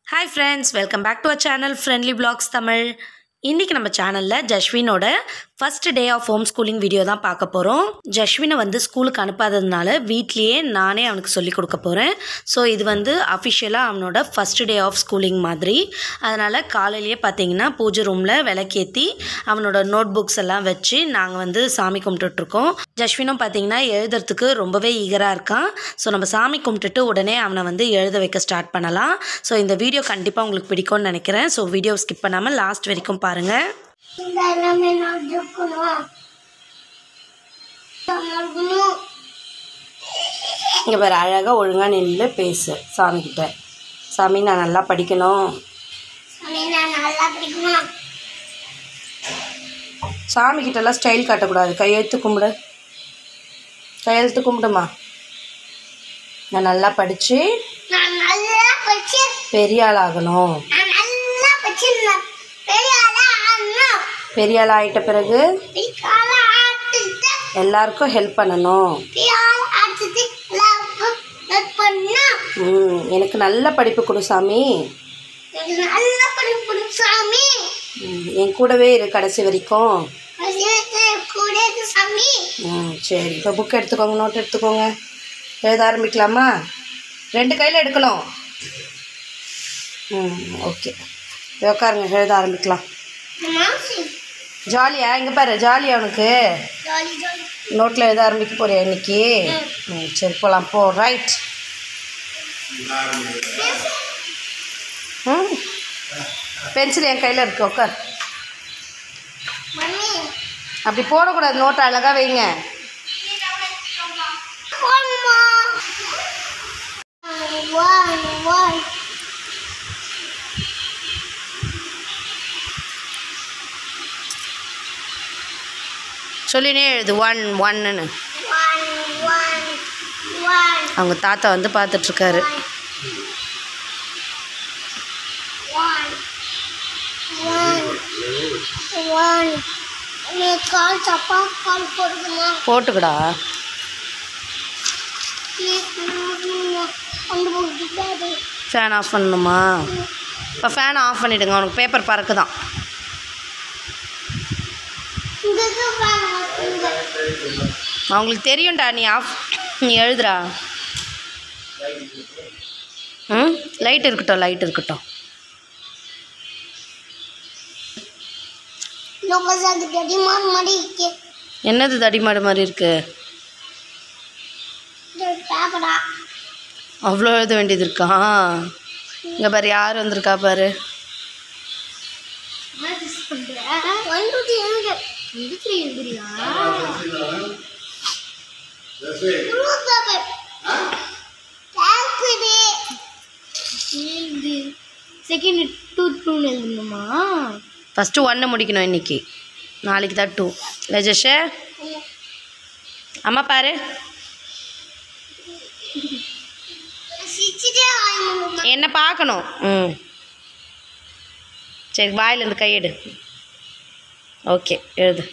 hi friends welcome back to a channel friendly blogs Tamil இன்றைக்கி நம்ம சேனலில் ஜஸ்வினோட first day of home schooling video தான் பார்க்க போகிறோம் ஜஸ்வினை வந்து ஸ்கூலுக்கு அனுப்பாததுனால வீட்லேயே நானே அவனுக்கு சொல்லி கொடுக்க போகிறேன் ஸோ இது வந்து அஃபிஷியலாக அவனோட ஃபஸ்ட் டே ஆஃப் ஸ்கூலிங் மாதிரி அதனால் காலையிலேயே பார்த்தீங்கன்னா பூஜை ரூமில் விளக்கேற்றி அவனோட நோட் புக்ஸ் எல்லாம் வச்சு நாங்கள் வந்து சாமி கும்பிட்டுட்ருக்கோம் ஜஸ்வினும் பார்த்தீங்கன்னா எழுதுறதுக்கு ரொம்பவே ஈகராக இருக்கான் ஸோ நம்ம சாமி கும்பிட்டுட்டு உடனே அவனை வந்து எழுத வைக்க ஸ்டார்ட் பண்ணலாம் ஸோ இந்த வீடியோ கண்டிப்பாக உங்களுக்கு பிடிக்கும்னு நினைக்கிறேன் ஸோ வீடியோ ஸ்கிப் பண்ணாமல் லாஸ்ட் வரைக்கும் பாருங்கள் இந்த எல்லாமே நான் இருக்கணும் இருக்கணும் இங்கே வேறு அழகாக ஒழுங்காக நின்று பேசு சாமிக்கிட்ட சாமி நான் நல்லா படிக்கணும் சாமி நான் நல்லா படிக்கணும் சாமிக்கிட்டலாம் ஸ்டைல் காட்டக்கூடாது கையெழுத்து கும்பிடு கையெழுத்து கும்பிடுமா நான் நல்லா படித்து நான் நல்லா படிச்சு பெரிய ஆள் ஆகணும் நான் நல்லா படிச்சு நான் பெரிய ஆளா ஆகணும் பெரிய ஆள் ஆகிட்ட பிறகு பெரிய ஆளா ஆட்டுட்டு எல்லாருக்கும் ஹெல்ப் பண்ணணும் பெரிய ஆளா ஆட்டுட்டு எல்லாருக்கும் help பண்ணணும் ம், எனக்கு நல்ல படிப்பு கொடு சாமி எனக்கு நல்லா படிக்கணும் சாமி ம், என் கூடவே இரு கடைசி வரைக்கும் வசனத்தை கூட இருக்கு சாமி ம் சரி இப்போ புக் எடுத்துக்கோங்க நோட் எடுத்துக்கோங்க எழுத ஆரம்பிக்கலாமா ரெண்டு கையில் எடுக்கணும் ம் ஓகே உட்காருங்க எழுத ஆரம்பிக்கலாம் மாசி ஜாலியா இங்கே பாரு ஜாலியா உனக்கு ஜாலி ஜாலி நோட்டில் எழுத ஆரம்பிக்க போறியா இன்னைக்கு ம் சரி போகலாம் போ ரைட் ம் பென்சில் என் கையில் இருக்கு உட்கார் மம்மி அப்படி போடக்கூடாது நோட்டை அழகாக வைங்க போடுமா ஒன் ஒன் சொல்லினே எழுது ஒன் ஒன்னு ஒன் ஒன் ஒன் அவங்க தாத்தா வந்து பார்த்துட்ருக்காரு ஒன் ஒன் ஒன் நீ கால் தப்பா கால் போடுமா போட்டுக்கடா ப்ளீஸ் கொண்டு போட்டு ஃபேன் ஆஃப் பண்ணணுமா இப்போ ஃபேன் ஆஃப் பண்ணிவிடுங்க உனக்கு பேப்பர் பறக்கு தான் இங்க இங்க அவங்களுக்கு தெரியும்டா நீ ஆஃப் நீ எழுதுடா ம் லைட் இருக்கட்டும் லைட் இருக்கட்டும் நம்ம சாக்கு டடி மார் மாதிரி இருக்கு என்னது தடிமாடு மாதிரி இருக்கு இது பேப்பரா அவ்வளோ எழுத வேண்டியது இருக்கா இங்கே பாரு யார் வந்திருக்கா பாரு ஒன் டூ த்ரீ எழுது ரெண்டு த்ரீ எழுதுறியா செகண்ட் டூ டூன்னு எழுதணுமா ஃபஸ்ட்டு ஒன்று முடிக்கணும் இன்னைக்கு நாளைக்கு தான் டூ லஜஷ அம்மா பாரு சிரிச்சுட்டே வாங்கணுமா என்ன பார்க்கணும் ம் சரி வாயிலேருந்து கையெடு ஓகே எழுது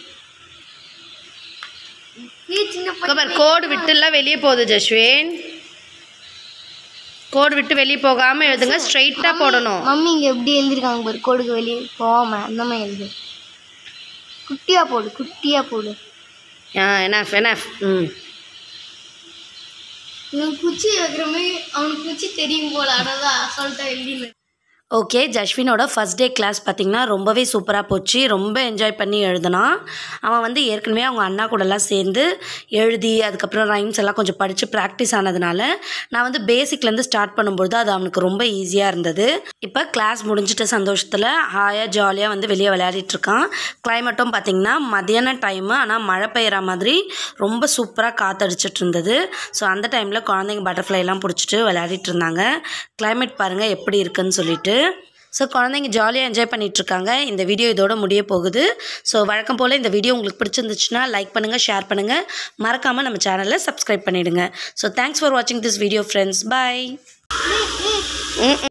நீ சின்ன இங்க பாரு கோடு விட்டுலாம் வெளியே போகுது ஜஸ்வின் கோடு விட்டு வெளியே போகாமல் எழுதுங்க ஸ்ட்ரைட்டாக போடணும் மம்மி இங்க எப்படி எழுதிருக்காங்க பாரு கோடுக்கு வெளியே போகாம அந்த மாதிரி எழுது குட்டியா போடு குட்டியா போடு ஆ எனாஃப் எனாஃப் ம் இவன் குச்சி வைக்கிற மாதிரி அவனுக்கு குச்சி தெரியும் போல அதான் சொல்லிட்டா எழுதினு ஓகே ஜஸ்வினோட ஃபஸ்ட் டே கிளாஸ் பார்த்திங்கன்னா ரொம்பவே சூப்பராக போச்சு ரொம்ப என்ஜாய் பண்ணி எழுதினான் அவன் வந்து ஏற்கனவே அவங்க அண்ணா கூடலாம் சேர்ந்து எழுதி அதுக்கப்புறம் ரைம்ஸ் எல்லாம் கொஞ்சம் படித்து ப்ராக்டிஸ் ஆனதுனால நான் வந்து பேசிக்லேருந்து ஸ்டார்ட் பண்ணும்பொழுது அது அவனுக்கு ரொம்ப ஈஸியாக இருந்தது இப்போ கிளாஸ் முடிஞ்சிட்ட சந்தோஷத்தில் ஹாயாக ஜாலியாக வந்து வெளியே விளையாடிட்டு இருக்கான் கிளைமேட்டும் பார்த்திங்கன்னா மதியான டைமு ஆனால் மழை பெய்கிற மாதிரி ரொம்ப சூப்பராக காற்றடிச்சிட்டு இருந்தது ஸோ அந்த டைமில் குழந்தைங்க பட்டர்ஃப்ளை எல்லாம் பிடிச்சிட்டு விளையாடிட்டு இருந்தாங்க கிளைமேட் பாருங்கள் எப்படி இருக்குன்னு சொல்லிட்டு ஸோ குழந்தைங்க ஜாலியாக என்ஜாய் பண்ணிகிட்ருக்காங்க இந்த வீடியோ இதோட முடிய போகுது ஸோ வழக்கம் போல் இந்த வீடியோ உங்களுக்கு பிடிச்சிருந்துச்சுன்னா லைக் பண்ணுங்கள் ஷேர் பண்ணுங்கள் மறக்காமல் நம்ம சேனலை சப்ஸ்கிரைப் பண்ணிவிடுங்க ஸோ தேங்க்ஸ் ஃபார் வாட்சிங் திஸ் வீடியோ ஃப்ரெண்ட்ஸ் பாய்